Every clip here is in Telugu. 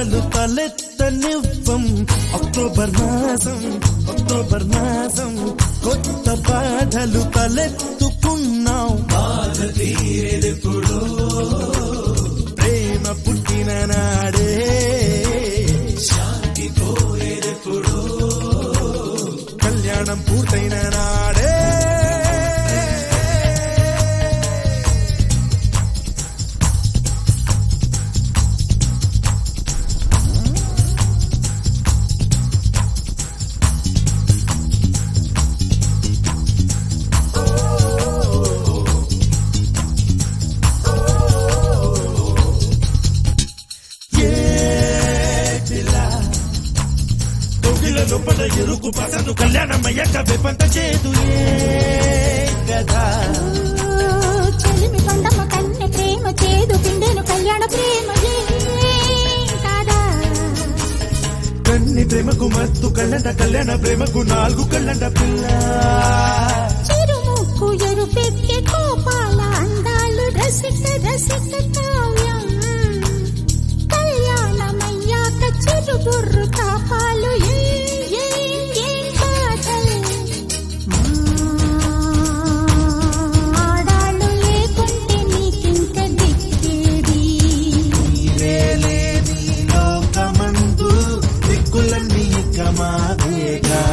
బాధలు తలెత్తనివ్వం అక్టోబర్ మాసం అక్టోబర్ మాసం కొత్త బాధలు తలెత్తుకున్నాం బాధ తీరేదెప్పుడు ప్రేమ పుట్టిన నాడే శాంతి పోయేదెప్పుడు కళ్యాణం పూర్తయిన నాడే కోకిల లోపల ఎరుకు పసను కళ్యాణం అయ్యాక వెపంత చేదు ఏ కదా చెలిమి కొండమ్మ కన్నె ప్రేమ చేదు పిండెను కళ్యాణ ప్రేమ ఏం కాదా కన్ని ప్రేమకు మత్తు కళ్ళంట కళ్యాణ ప్రేమకు నాలుగు కళ్ళంట పిల్ల చిరుముక్కు ఎరుపెక్కే కోపాల అందాలు రసిక రసిక కావ్యం కళ్యాణమయ్యాక చిరు బుర్రు తాపాలు ఏం, ఏం, ఏం కాదల్. ఆడాళ్ళు లేకుంటే నీకింక దిక్కేది నీవే లేని లోకమందు దిక్కులన్నీ ఇక మాదేగా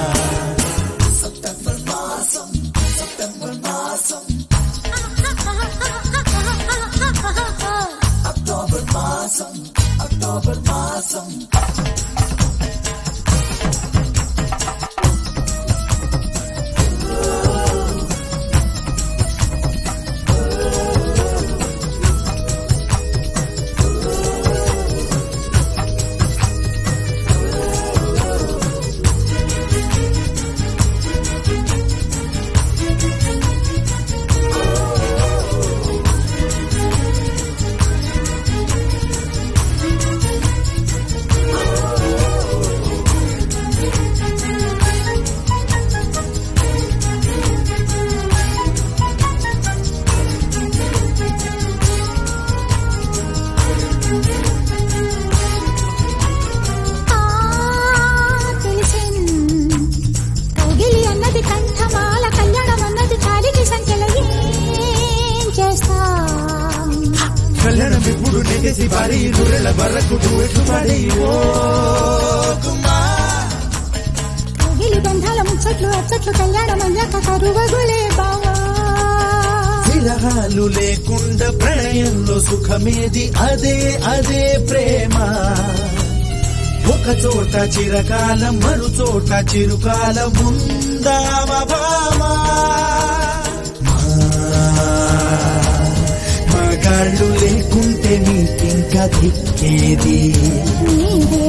ఆ తెలిసిన్ కౌగిలి అన్నది కంఠమాల కళ్యాణం అన్నది కాలికి సంఖ్యలో ఏం చేస్తాం కళ్యాణం ఇప్పుడు నెగసి భారీ దూరెల వరకు ఎటు పడి ఓ కుమా కౌగిలి బంధాల ముచ్చట్లు అచ్చట్లు కళ్యాణం అయ్యాక కరువగులే బావా విరహాలు లేకుండా ప్రణయంలో సుఖమేది అదే అదే ప్రేమ ఒక చోట చిరకాలం మరు చోట చిరుకాలం ఉందామ భామా మగాళ్ళు లేకుంటే నీకింక దిక్కేది నీదే